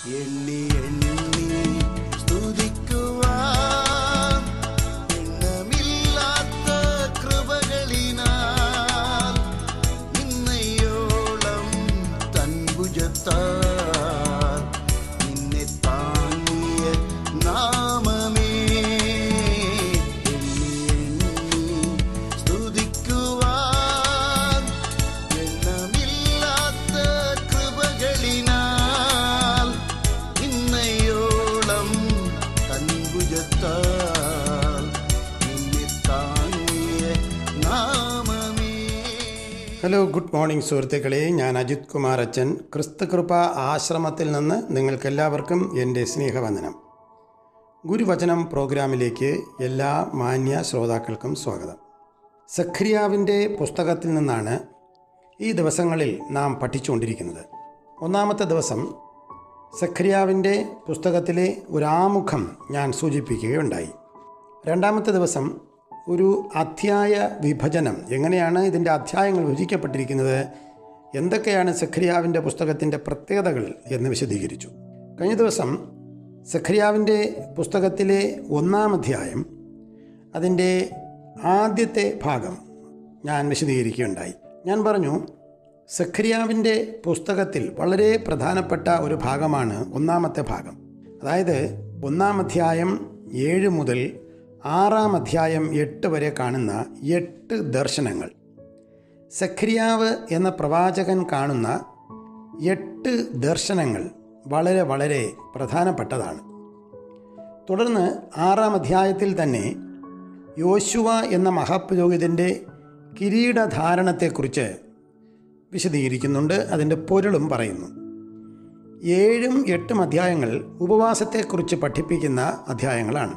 എണ്ണി എണ്ണി സ്തുതിക്കുവാൻ എണ്ണമില്ലാത്ത കൃപകളിനാൽ നിന്നയോളം തൻഭുജത്താൽ നിന്നെ താങ്ങിയ നാമമേ എണ്ണി എണ്ണി സ്തുതിക്കുവാൻ എണ്ണമില്ലാത്ത കൃപകളിനാൽ ഇന്നയോളം തൻഭുജത്താൽ നിന്നെ താങ്ങിയ നാമമേ ഹലോ ഗുഡ് മോർണിംഗ് സുഹൃത്തുക്കളെ ഞാൻ അജിത് കുമാർ അച്ഛൻ ക്രിസ്തുകൃപ ആശ്രമത്തിൽ നിന്ന് നിങ്ങൾക്കെല്ലാവർക്കും എൻ്റെ സ്നേഹവന്ദനം ഗുരുവചനം പ്രോഗ്രാമിലേക്ക് എല്ലാ മാന്യ ശ്രോതാക്കൾക്കും സ്വാഗതം സഖ്രിയാവിൻ്റെ പുസ്തകത്തിൽ നിന്നാണ് ഈ ദിവസങ്ങളിൽ നാം പഠിച്ചുകൊണ്ടിരിക്കുന്നത് ഒന്നാമത്തെ ദിവസം സഖ്രിയാവിൻ്റെ പുസ്തകത്തിലെ ഒരു ആമുഖം ഞാൻ സൂചിപ്പിക്കുകയുണ്ടായി രണ്ടാമത്തെ ദിവസം ഒരു അധ്യായ വിഭജനം എങ്ങനെയാണ് ഇതിൻ്റെ അധ്യായങ്ങൾ വിഭജിക്കപ്പെട്ടിരിക്കുന്നത് എന്തൊക്കെയാണ് സഖ്രിയാവിൻ്റെ പുസ്തകത്തിൻ്റെ പ്രത്യേകതകൾ എന്ന് വിശദീകരിച്ചു കഴിഞ്ഞ ദിവസം സഖ്രിയാവിൻ്റെ പുസ്തകത്തിലെ ഒന്നാം അധ്യായം അതിൻ്റെ ആദ്യത്തെ ഭാഗം ഞാൻ വിശദീകരിക്കുകയുണ്ടായി ഞാൻ പറഞ്ഞു സഖ്രിയാവിൻ്റെ പുസ്തകത്തിൽ വളരെ പ്രധാനപ്പെട്ട ഒരു ഭാഗമാണ് ഒന്നാമത്തെ ഭാഗം അതായത് ഒന്നാം അധ്യായം ഏഴ് മുതൽ ആറാം അധ്യായം എട്ട് വരെ കാണുന്ന എട്ട് ദർശനങ്ങൾ സഖ്രിയാവ് എന്ന പ്രവാചകൻ കാണുന്ന എട്ട് ദർശനങ്ങൾ വളരെ വളരെ പ്രധാനപ്പെട്ടതാണ് തുടർന്ന് ആറാം അധ്യായത്തിൽ തന്നെ യോശുവ എന്ന മഹാപുരോഹിതൻ്റെ കിരീടധാരണത്തെക്കുറിച്ച് വിശദീകരിക്കുന്നുണ്ട് അതിൻ്റെ പൊരുളും പറയുന്നു ഏഴും എട്ടും അധ്യായങ്ങൾ ഉപവാസത്തെക്കുറിച്ച് പഠിപ്പിക്കുന്ന അധ്യായങ്ങളാണ്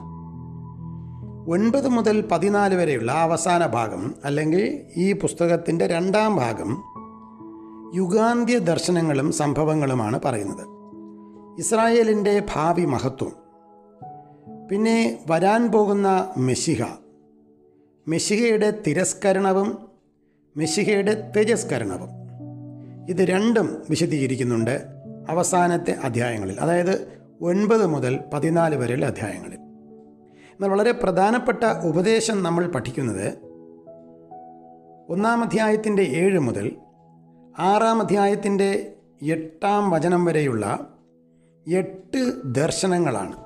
ഒൻപത് മുതൽ പതിനാല് വരെയുള്ള അവസാന ഭാഗം അല്ലെങ്കിൽ ഈ പുസ്തകത്തിൻ്റെ രണ്ടാം ഭാഗം യുഗാന്ത്യ ദർശനങ്ങളും സംഭവങ്ങളുമാണ് പറയുന്നത് ഇസ്രായേലിൻ്റെ ഭാവി മഹത്വം പിന്നെ വരാൻ പോകുന്ന മെസ്സിഹ മെസ്സിഹയുടെ തിരസ്കരണവും മെസ്സിഹയുടെ തേജസ്കരണവും ഇത് രണ്ടും വിശദീകരിക്കുന്നുണ്ട് അവസാനത്തെ അധ്യായങ്ങളിൽ അതായത് ഒൻപത് മുതൽ പതിനാല് വരെയുള്ള അധ്യായങ്ങളിൽ എന്നാൽ വളരെ പ്രധാനപ്പെട്ട ഉപദേശം നമ്മൾ പഠിക്കുന്നത് ഒന്നാം അധ്യായത്തിൻ്റെ ഏഴ് മുതൽ ആറാം അധ്യായത്തിൻ്റെ എട്ടാം വചനം വരെയുള്ള എട്ട് ദർശനങ്ങളാണ്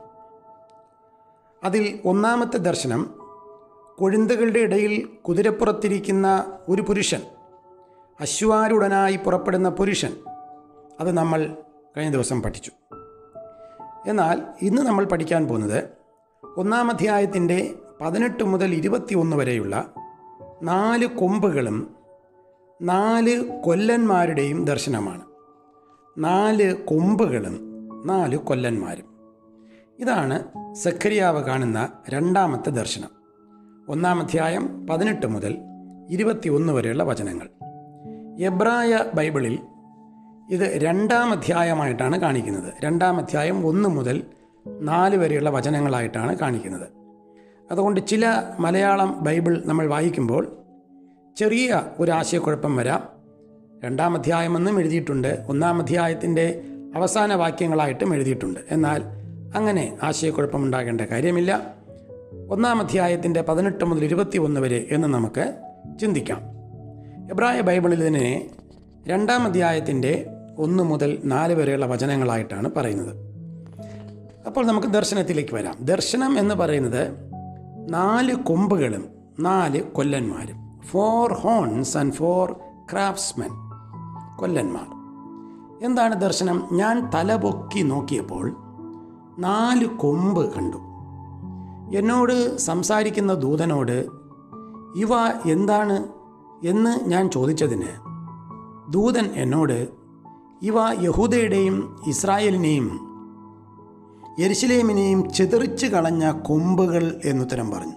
അതിൽ ഒന്നാമത്തെ ദർശനം കൊഴുന്തകളുടെ ഇടയിൽ കുതിരപ്പുറത്തിരിക്കുന്ന ഒരു പുരുഷൻ അശ്വാരുടനായി പുറപ്പെടുന്ന പുരുഷൻ അത് നമ്മൾ കഴിഞ്ഞ ദിവസം പഠിച്ചു എന്നാൽ ഇന്ന് നമ്മൾ പഠിക്കാൻ പോകുന്നത് ഒന്നാം അധ്യായത്തിൻ്റെ പതിനെട്ട് മുതൽ ഇരുപത്തിയൊന്ന് വരെയുള്ള നാല് കൊമ്പുകളും നാല് കൊല്ലന്മാരുടെയും ദർശനമാണ് നാല് കൊമ്പുകളും നാല് കൊല്ലന്മാരും ഇതാണ് സഖരിയാവ് കാണുന്ന രണ്ടാമത്തെ ദർശനം ഒന്നാം അധ്യായം പതിനെട്ട് മുതൽ ഇരുപത്തിയൊന്ന് വരെയുള്ള വചനങ്ങൾ എബ്രായ ബൈബിളിൽ ഇത് രണ്ടാം അധ്യായമായിട്ടാണ് കാണിക്കുന്നത് രണ്ടാം അധ്യായം ഒന്ന് മുതൽ നാല് വരെയുള്ള വചനങ്ങളായിട്ടാണ് കാണിക്കുന്നത് അതുകൊണ്ട് ചില മലയാളം ബൈബിൾ നമ്മൾ വായിക്കുമ്പോൾ ചെറിയ ഒരു ആശയക്കുഴപ്പം വരാം രണ്ടാം അധ്യായമെന്നും എഴുതിയിട്ടുണ്ട് ഒന്നാം അധ്യായത്തിൻ്റെ അവസാന വാക്യങ്ങളായിട്ടും എഴുതിയിട്ടുണ്ട് എന്നാൽ അങ്ങനെ ആശയക്കുഴപ്പമുണ്ടാകേണ്ട കാര്യമില്ല ഒന്നാം അധ്യായത്തിൻ്റെ പതിനെട്ട് മുതൽ ഇരുപത്തി ഒന്ന് വരെ എന്ന് നമുക്ക് ചിന്തിക്കാം എബ്രായ ബൈബിളിൽ ഇതിനെ രണ്ടാം അധ്യായത്തിൻ്റെ ഒന്ന് മുതൽ നാല് വരെയുള്ള വചനങ്ങളായിട്ടാണ് പറയുന്നത് അപ്പോൾ നമുക്ക് ദർശനത്തിലേക്ക് വരാം ദർശനം എന്ന് പറയുന്നത് നാല് കൊമ്പുകളും നാല് കൊല്ലന്മാരും four horns and four craftsmen കൊല്ലന്മാർ എന്താണ് ദർശനം ഞാൻ തലപൊക്കി നോക്കിയപ്പോൾ നാല് കൊമ്പ് കണ്ടു എന്നോട് സംസാരിക്കുന്ന ദൂതനോട് ഇവ എന്താണ് എന്ന് ഞാൻ ചോദിച്ചതിന് ദൂതൻ എന്നോട് ഇവ യഹൂദയുടെയും ഇസ്രായേലിനെയും യെരുശലേമിനെയും ചിതറിച്ചു കളഞ്ഞ കൊമ്പുകൾ എന്നുത്തരം പറഞ്ഞു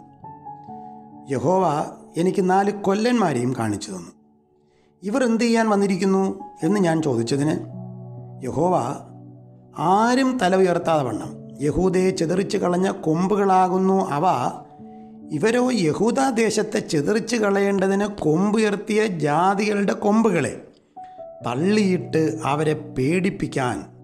യഹോവ എനിക്ക് നാല് കൊല്ലന്മാരെയും കാണിച്ചു തന്നു ഇവർ എന്ത് ചെയ്യാൻ വന്നിരിക്കുന്നു എന്ന് ഞാൻ ചോദിച്ചതിന് യഹോവ ആരും തല ഉയർത്താതെ വണ്ണം യഹൂദയെ ചിതറിച്ചു കളഞ്ഞ കൊമ്പുകളാകുന്നു അവ ഇവരോ യഹൂദാദേശത്തെ ചിതറിച്ചു കളയേണ്ടതിന് കൊമ്പുയർത്തിയ ജാതികളുടെ കൊമ്പുകളെ തള്ളിയിട്ട് അവരെ പേടിപ്പിക്കാൻ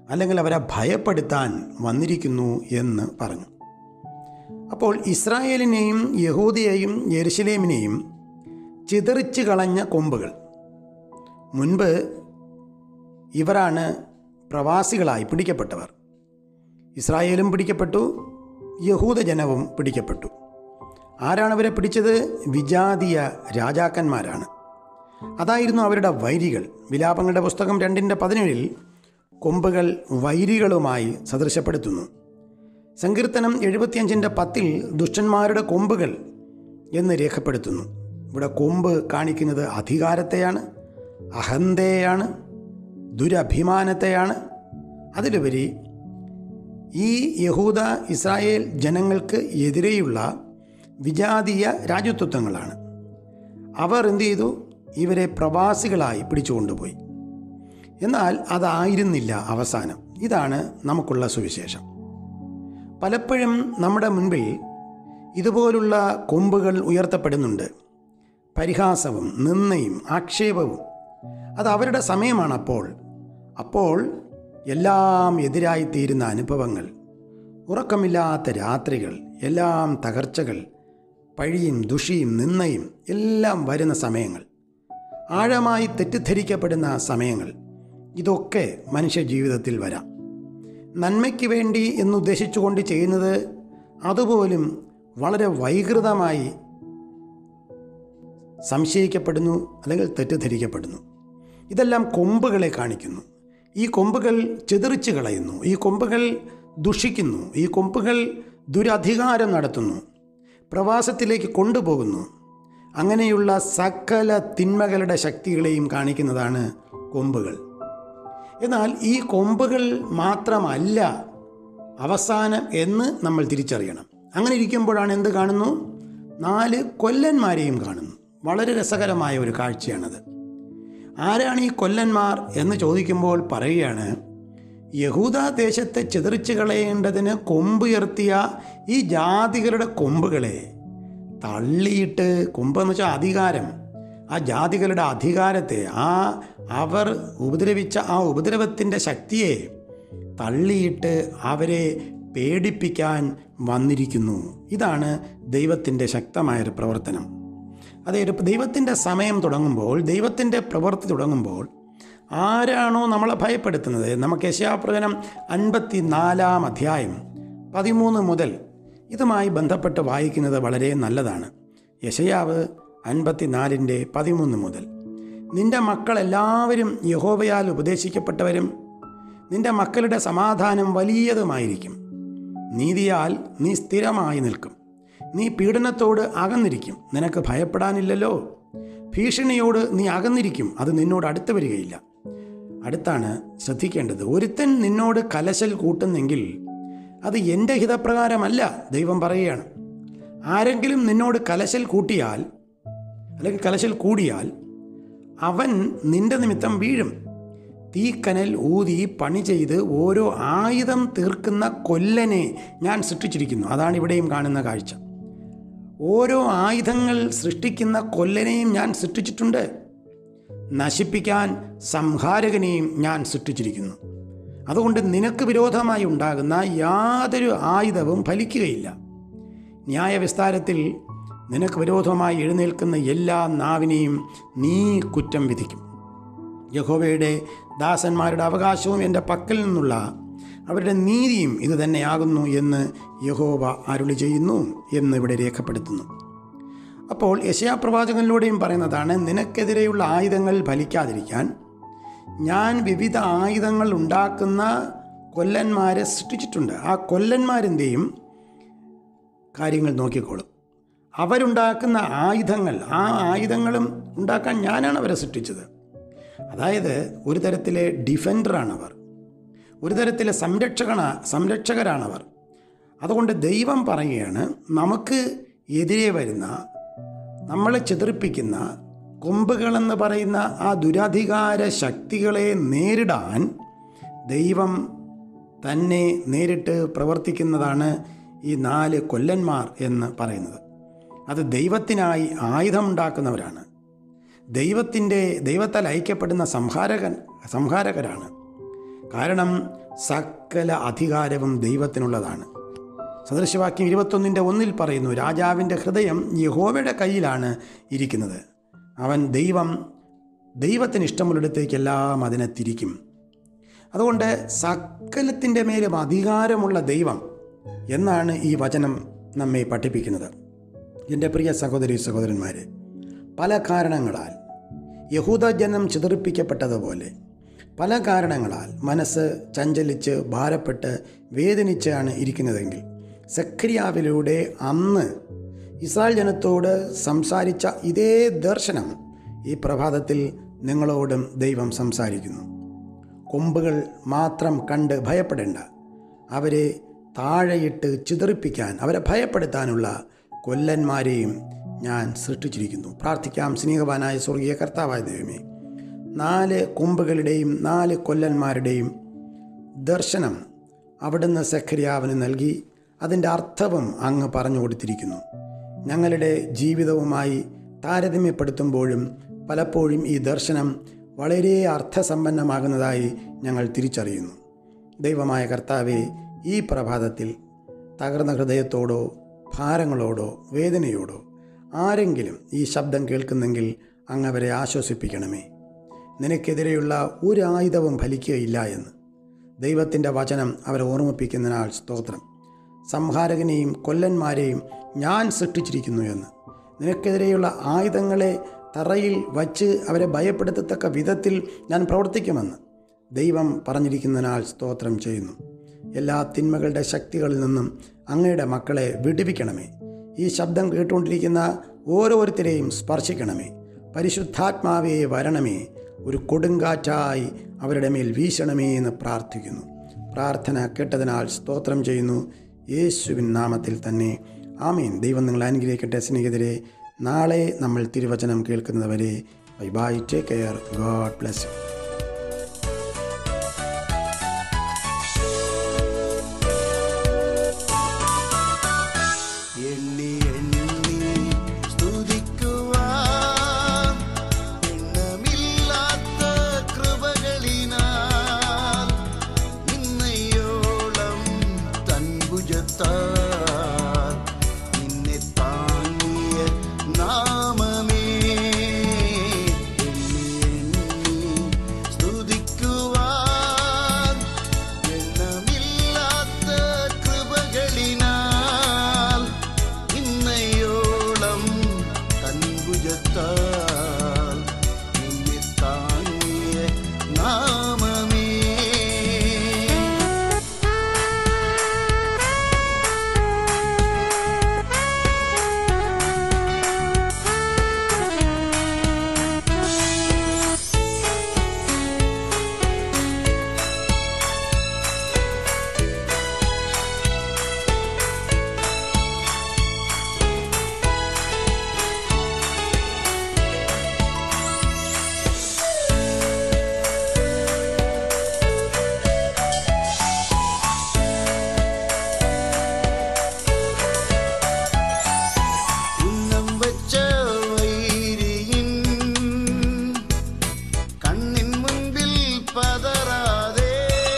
അല്ലെങ്കിൽ അവരെ ഭയപ്പെടുത്താൻ വന്നിരിക്കുന്നു എന്ന് പറഞ്ഞു അപ്പോൾ ഇസ്രായേലിനെയും യഹൂദിയെയും യെരുശലേമിനെയും ചിതറിച്ച് കളഞ്ഞ കൊമ്പുകൾ മുൻപ് ഇവരാണ് പ്രവാസികളായി പിടിക്കപ്പെട്ടവർ ഇസ്രായേലും പിടിക്കപ്പെട്ടു യഹൂദജനവും പിടിക്കപ്പെട്ടു ആരാണ് അവരെ പിടിച്ചത് വിജാതീയ രാജാക്കന്മാരാണ് അതായിരുന്നു അവരുടെ വൈരികൾ വിലാപങ്ങളുടെ പുസ്തകം രണ്ടിൻ്റെ പതിനേഴിൽ കൊമ്പുകൾ വൈരികളുമായി സദൃശപ്പെടുത്തുന്നു സങ്കീർത്തനം എഴുപത്തിയഞ്ചിൻ്റെ പത്തിൽ ദുഷ്ടന്മാരുടെ കൊമ്പുകൾ എന്ന് രേഖപ്പെടുത്തുന്നു ഇവിടെ കൊമ്പ് കാണിക്കുന്നത് അധികാരത്തെയാണ് അഹന്തയെയാണ് ദുരഭിമാനത്തെയാണ് അതിലുപരി ഈ യഹൂദ ഇസ്രായേൽ ജനങ്ങൾക്ക് എതിരെയുള്ള വിജാതീയ രാജ്യത്വത്വങ്ങളാണ് അവർ എന്തു ചെയ്തു ഇവരെ പ്രവാസികളായി പിടിച്ചുകൊണ്ടുപോയി എന്നാൽ അതായിരുന്നില്ല അവസാനം ഇതാണ് നമുക്കുള്ള സുവിശേഷം പലപ്പോഴും നമ്മുടെ മുൻപിൽ ഇതുപോലുള്ള കൊമ്പുകൾ ഉയർത്തപ്പെടുന്നുണ്ട് പരിഹാസവും നിന്നയും ആക്ഷേപവും അത് അവരുടെ സമയമാണ് അപ്പോൾ അപ്പോൾ എല്ലാം എതിരായി തീരുന്ന അനുഭവങ്ങൾ ഉറക്കമില്ലാത്ത രാത്രികൾ എല്ലാം തകർച്ചകൾ പഴിയും ദുഷിയും നിന്നയും എല്ലാം വരുന്ന സമയങ്ങൾ ആഴമായി തെറ്റിദ്ധരിക്കപ്പെടുന്ന സമയങ്ങൾ ഇതൊക്കെ മനുഷ്യ ജീവിതത്തിൽ വരാം നന്മയ്ക്ക് വേണ്ടി എന്നുദ്ദേശിച്ചുകൊണ്ട് ചെയ്യുന്നത് അതുപോലും വളരെ വൈകൃതമായി സംശയിക്കപ്പെടുന്നു അല്ലെങ്കിൽ തെറ്റിദ്ധരിക്കപ്പെടുന്നു ഇതെല്ലാം കൊമ്പുകളെ കാണിക്കുന്നു ഈ കൊമ്പുകൾ ചിതറിച്ച് കളയുന്നു ഈ കൊമ്പുകൾ ദുഷിക്കുന്നു ഈ കൊമ്പുകൾ ദുരധികാരം നടത്തുന്നു പ്രവാസത്തിലേക്ക് കൊണ്ടുപോകുന്നു അങ്ങനെയുള്ള സകല തിന്മകളുടെ ശക്തികളെയും കാണിക്കുന്നതാണ് കൊമ്പുകൾ എന്നാൽ ഈ കൊമ്പുകൾ മാത്രമല്ല അവസാനം എന്ന് നമ്മൾ തിരിച്ചറിയണം അങ്ങനെ ഇരിക്കുമ്പോഴാണ് എന്ത് കാണുന്നു നാല് കൊല്ലന്മാരെയും കാണുന്നു വളരെ രസകരമായ ഒരു കാഴ്ചയാണത് ആരാണ് ഈ കൊല്ലന്മാർ എന്ന് ചോദിക്കുമ്പോൾ പറയുകയാണ് യഹൂദ ദേശത്തെ ചിതറിച്ച് കളയേണ്ടതിന് കൊമ്പുയർത്തിയ ഈ ജാതികളുടെ കൊമ്പുകളെ തള്ളിയിട്ട് കൊമ്പെന്ന് വെച്ചാൽ അധികാരം ആ ജാതികളുടെ അധികാരത്തെ ആ അവർ ഉപദ്രവിച്ച ആ ഉപദ്രവത്തിൻ്റെ ശക്തിയെ തള്ളിയിട്ട് അവരെ പേടിപ്പിക്കാൻ വന്നിരിക്കുന്നു ഇതാണ് ദൈവത്തിൻ്റെ ശക്തമായൊരു പ്രവർത്തനം അതെ ഒരു ദൈവത്തിൻ്റെ സമയം തുടങ്ങുമ്പോൾ ദൈവത്തിൻ്റെ പ്രവൃത്തി തുടങ്ങുമ്പോൾ ആരാണോ നമ്മളെ ഭയപ്പെടുത്തുന്നത് നമുക്ക് യശയാപ്രവചനം അൻപത്തി നാലാം അധ്യായം പതിമൂന്ന് മുതൽ ഇതുമായി ബന്ധപ്പെട്ട് വായിക്കുന്നത് വളരെ നല്ലതാണ് യശയാവ് അൻപത്തിനാലിൻ്റെ പതിമൂന്ന് മുതൽ നിന്റെ മക്കളെല്ലാവരും യഹോവയാൽ ഉപദേശിക്കപ്പെട്ടവരും നിന്റെ മക്കളുടെ സമാധാനം വലിയതുമായിരിക്കും നീതിയാൽ നീ സ്ഥിരമായി നിൽക്കും നീ പീഡനത്തോട് അകന്നിരിക്കും നിനക്ക് ഭയപ്പെടാനില്ലല്ലോ ഭീഷണിയോട് നീ അകന്നിരിക്കും അത് നിന്നോട് അടുത്ത് വരികയില്ല അടുത്താണ് ശ്രദ്ധിക്കേണ്ടത് ഒരുത്തൻ നിന്നോട് കലശൽ കൂട്ടുന്നെങ്കിൽ അത് എൻ്റെ ഹിതപ്രകാരമല്ല ദൈവം പറയുകയാണ് ആരെങ്കിലും നിന്നോട് കലശൽ കൂട്ടിയാൽ അല്ലെങ്കിൽ കലശൽ കൂടിയാൽ അവൻ നിന്റെ നിമിത്തം വീഴും തീക്കനൽ ഊതി പണി ചെയ്ത് ഓരോ ആയുധം തീർക്കുന്ന കൊല്ലനെ ഞാൻ സൃഷ്ടിച്ചിരിക്കുന്നു അതാണ് ഇവിടെയും കാണുന്ന കാഴ്ച ഓരോ ആയുധങ്ങൾ സൃഷ്ടിക്കുന്ന കൊല്ലനെയും ഞാൻ സൃഷ്ടിച്ചിട്ടുണ്ട് നശിപ്പിക്കാൻ സംഹാരകനെയും ഞാൻ സൃഷ്ടിച്ചിരിക്കുന്നു അതുകൊണ്ട് നിനക്ക് വിരോധമായി ഉണ്ടാകുന്ന യാതൊരു ആയുധവും ഫലിക്കുകയില്ല ന്യായവിസ്താരത്തിൽ നിനക്ക് വിരോധമായി എഴുന്നേൽക്കുന്ന എല്ലാ നാവിനെയും നീ കുറ്റം വിധിക്കും യഹോവയുടെ ദാസന്മാരുടെ അവകാശവും എൻ്റെ പക്കൽ നിന്നുള്ള അവരുടെ നീതിയും ഇത് തന്നെയാകുന്നു എന്ന് യഹോവ അരുളി ചെയ്യുന്നു എന്ന് ഇവിടെ രേഖപ്പെടുത്തുന്നു അപ്പോൾ യശയാപ്രവാചകനിലൂടെയും പറയുന്നതാണ് നിനക്കെതിരെയുള്ള ആയുധങ്ങൾ ഫലിക്കാതിരിക്കാൻ ഞാൻ വിവിധ ആയുധങ്ങൾ ഉണ്ടാക്കുന്ന കൊല്ലന്മാരെ സൃഷ്ടിച്ചിട്ടുണ്ട് ആ കൊല്ലന്മാരെന്തെയും കാര്യങ്ങൾ നോക്കിക്കോളും അവരുണ്ടാക്കുന്ന ആയുധങ്ങൾ ആ ആയുധങ്ങളും ഉണ്ടാക്കാൻ ഞാനാണ് അവരെ സൃഷ്ടിച്ചത് അതായത് ഒരു തരത്തിലെ ഡിഫൻഡറാണവർ ഒരു തരത്തിലെ സംരക്ഷകണ സംരക്ഷകരാണവർ അതുകൊണ്ട് ദൈവം പറയുകയാണ് നമുക്ക് എതിരെ വരുന്ന നമ്മളെ ചിതറിപ്പിക്കുന്ന കൊമ്പുകളെന്ന് പറയുന്ന ആ ദുരധികാര ശക്തികളെ നേരിടാൻ ദൈവം തന്നെ നേരിട്ട് പ്രവർത്തിക്കുന്നതാണ് ഈ നാല് കൊല്ലന്മാർ എന്ന് പറയുന്നത് അത് ദൈവത്തിനായി ആയുധമുണ്ടാക്കുന്നവരാണ് ദൈവത്തിൻ്റെ ദൈവത്താൽ അയക്കപ്പെടുന്ന സംഹാരകൻ സംഹാരകരാണ് കാരണം സകല അധികാരവും ദൈവത്തിനുള്ളതാണ് സദൃശവാക്യം ഇരുപത്തൊന്നിൻ്റെ ഒന്നിൽ പറയുന്നു രാജാവിൻ്റെ ഹൃദയം യഹോവയുടെ കയ്യിലാണ് ഇരിക്കുന്നത് അവൻ ദൈവം ദൈവത്തിന് ഇഷ്ടമുള്ളിടത്തേക്കെല്ലാം അതിനെ തിരിക്കും അതുകൊണ്ട് സകലത്തിൻ്റെ മേലും അധികാരമുള്ള ദൈവം എന്നാണ് ഈ വചനം നമ്മെ പഠിപ്പിക്കുന്നത് എൻ്റെ പ്രിയ സഹോദരി സഹോദരന്മാരെ പല കാരണങ്ങളാൽ യഹൂദ ജനം ചിതറിപ്പിക്കപ്പെട്ടതുപോലെ പല കാരണങ്ങളാൽ മനസ്സ് ചഞ്ചലിച്ച് ഭാരപ്പെട്ട് വേദനിച്ചാണ് ഇരിക്കുന്നതെങ്കിൽ സക്രിയാവിലൂടെ അന്ന് ഇസ്രായേൽ ജനത്തോട് സംസാരിച്ച ഇതേ ദർശനം ഈ പ്രഭാതത്തിൽ നിങ്ങളോടും ദൈവം സംസാരിക്കുന്നു കൊമ്പുകൾ മാത്രം കണ്ട് ഭയപ്പെടേണ്ട അവരെ താഴെയിട്ട് ചിതറിപ്പിക്കാൻ അവരെ ഭയപ്പെടുത്താനുള്ള കൊല്ലന്മാരെയും ഞാൻ സൃഷ്ടിച്ചിരിക്കുന്നു പ്രാർത്ഥിക്കാം സ്നേഹവാനായ സ്വർഗീയ കർത്താവായ ദൈവമേ നാല് കൊമ്പുകളുടെയും നാല് കൊല്ലന്മാരുടെയും ദർശനം അവിടുന്ന് സഖരിയാവിന് നൽകി അതിൻ്റെ അർത്ഥവും അങ്ങ് പറഞ്ഞു കൊടുത്തിരിക്കുന്നു ഞങ്ങളുടെ ജീവിതവുമായി താരതമ്യപ്പെടുത്തുമ്പോഴും പലപ്പോഴും ഈ ദർശനം വളരെ അർത്ഥസമ്പന്നമാകുന്നതായി ഞങ്ങൾ തിരിച്ചറിയുന്നു ദൈവമായ കർത്താവെ ഈ പ്രഭാതത്തിൽ തകർന്ന ഹൃദയത്തോടോ ഭാരങ്ങളോടോ വേദനയോടോ ആരെങ്കിലും ഈ ശബ്ദം കേൾക്കുന്നെങ്കിൽ അങ്ങ് അവരെ ആശ്വസിപ്പിക്കണമേ നിനക്കെതിരെയുള്ള ഒരു ആയുധവും ഫലിക്കുകയില്ല എന്ന് ദൈവത്തിൻ്റെ വചനം അവരെ ഓർമ്മിപ്പിക്കുന്നതിനാൽ സ്തോത്രം സംഹാരകനെയും കൊല്ലന്മാരെയും ഞാൻ സൃഷ്ടിച്ചിരിക്കുന്നു എന്ന് നിനക്കെതിരെയുള്ള ആയുധങ്ങളെ തറയിൽ വച്ച് അവരെ ഭയപ്പെടുത്തത്തക്ക വിധത്തിൽ ഞാൻ പ്രവർത്തിക്കുമെന്ന് ദൈവം പറഞ്ഞിരിക്കുന്നതിനാൽ സ്തോത്രം ചെയ്യുന്നു എല്ലാ തിന്മകളുടെ ശക്തികളിൽ നിന്നും അങ്ങയുടെ മക്കളെ വിടുവിക്കണമേ ഈ ശബ്ദം കേട്ടുകൊണ്ടിരിക്കുന്ന ഓരോരുത്തരെയും സ്പർശിക്കണമേ പരിശുദ്ധാത്മാവേ വരണമേ ഒരു കൊടുങ്കാറ്റായി അവരുടെ മേൽ വീശണമേ എന്ന് പ്രാർത്ഥിക്കുന്നു പ്രാർത്ഥന കേട്ടതിനാൽ സ്തോത്രം ചെയ്യുന്നു യേശുവിൻ നാമത്തിൽ തന്നെ ആമീൻ ദൈവം നിങ്ങൾ അനുഗ്രഹിക്കട്ടെ സ്നേഹിതരെ നാളെ നമ്മൾ തിരുവചനം കേൾക്കുന്നതുവരെ bye bye take care God bless you എണ്ണി എണ്ണി സ്തുതിക്കുവാൻ എണ്ണമില്ലാത്ത കൃപകളിനാൽ നിന്നയോളം തൻഭുജത്താൽ നിന്നെ താങ്ങിയ നാമമേ എണ്ണി എണ്ണി സ്തുതിക്കുവാൻ എണ്ണമില്ലാത്ത കൃപകളിനാൽ ഇന്നയോളം തൻഭുജത്താൽ നിന്നെ താങ്ങിയ നാമമേ ഉന്നം വെച്ച വൈരിയിൻ കണ്ണിൻ മുൻപിൽ പതറാതെ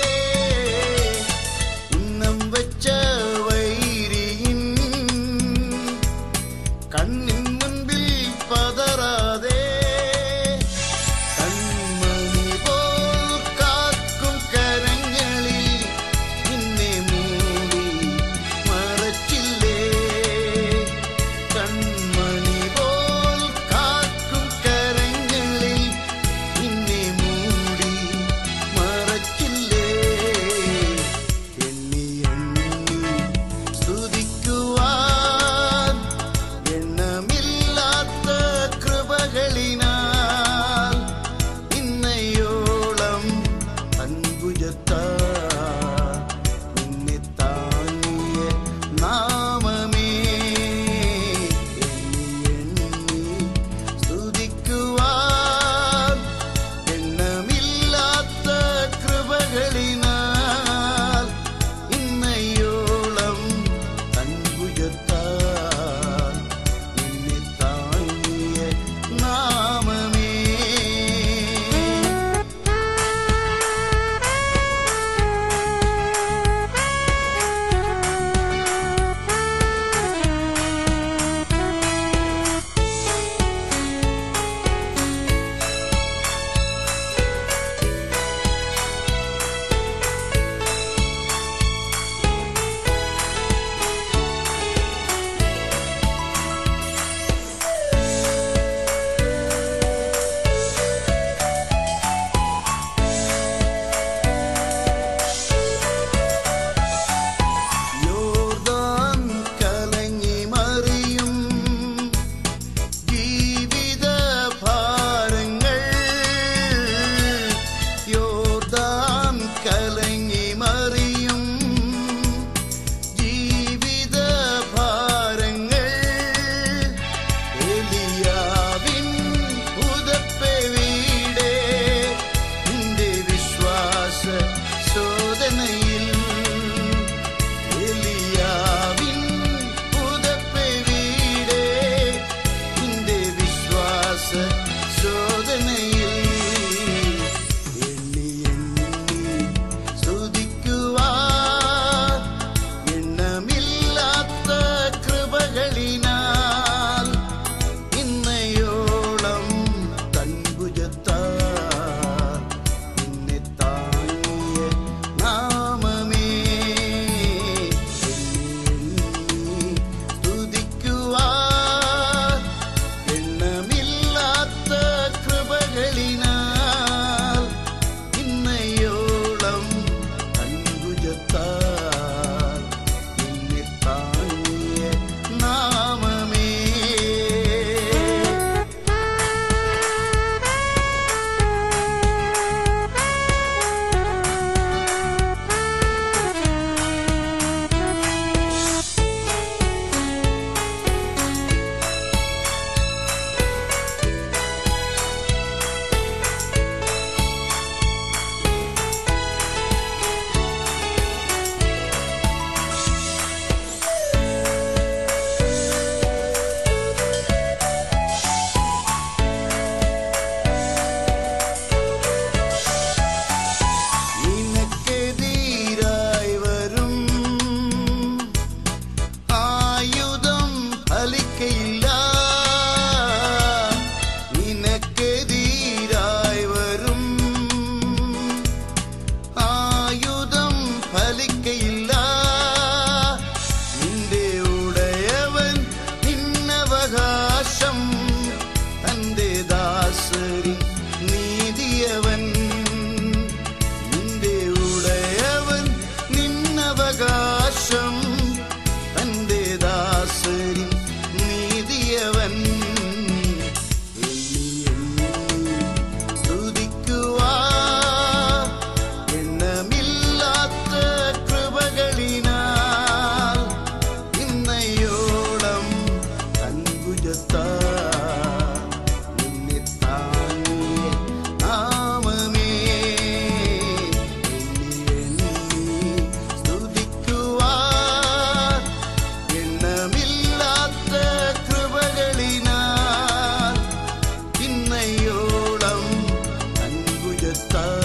ഉന്നം വെച്ച വൈരിയിൻ കണ്ണിൻ മുൻപിൽ പതറാതെ കൺമണി പോൽ കാക്കും കരങ്ങളിൽ നിന്നെ മൂടി മറച്ചില്ലേ കൺമണി പോൽ കാക്കും കരങ്ങളിൽ നിന്നെ മൂടി മറച്ചില്ലേ എണ്ണി എണ്ണി സ്തുതിക്കുവാൻ എണ്ണമില്ലാത്ത കൃപകളിനാൽ ഇന്നയോളം അൻപുജത്താൽ നിന്നെ താങ്ങിയ നാമമേ എണ്ണി എണ്ണി സ്തുതിക്കുവാൻ എണ്ണമില്ലാത്ത കൃപകളിനാൽ ഇന്നയോളം തൻഭുജത്താൽ നിന്നെ താങ്ങിയ നാമമേ കലങ്ങി മറിയും ജീവിത ഭാരങ്ങൾ എലിയാവിൻ ഉദപ്പെ വീടേ നിന്റെ വിശ്വാസ ശോധനയിൽ എലിയാവിൻ ഉദപ്പെ വീടേ നിന്റെ വിശ്വാസ ശോധനയിൽ എണ്ണി എണ്ണി സ്തുതിക്കുവാൻ എണ്ണമില്ലാത്ത കൃപകളിനാൽ ഇന്നയോളം തൻഭുജത്താൽ നിന്നെ താങ്ങിയ നാമമേ എണ്ണി സ്തുതിക്കുവാൻ എണ്ണമില്ലാത്ത കൃപകളിനാൽ ഇന്നയോളം തൻഭുജത്താൽ നിന്നെ താങ്ങിയ നാമമേ നിനക്കെതിരായി വരും ആയുധം ഫലിക്കയില്ല നിനക്കെതിരായി വരും ആയുധം ഫലിക്കയില്ല നിന്റെ ഉടയവൻ നിന്നവകാശം തന്റെ ദാസരി നീതിയവൻ നിന്റെ ഉടയവൻ നിന്നവകാശം തന്റെ ദാസരി നീതിയവൻ എണ്ണി എണ്ണി സ്തുതിക്കുവാൻ എണ്ണമില്ലാത്ത കൃപകളിനാൽ ഇന്നയോളം തൻഭുജത്താൽ നിന്നെ താങ്ങിയ നാമമേ എണ്ണി എണ്ണി സ്തുതിക്കുവാൻ എണ്ണമില്ലാത്ത കൃപകളിനാൽ ഇന്നയോളം തൻഭുജത്താൽ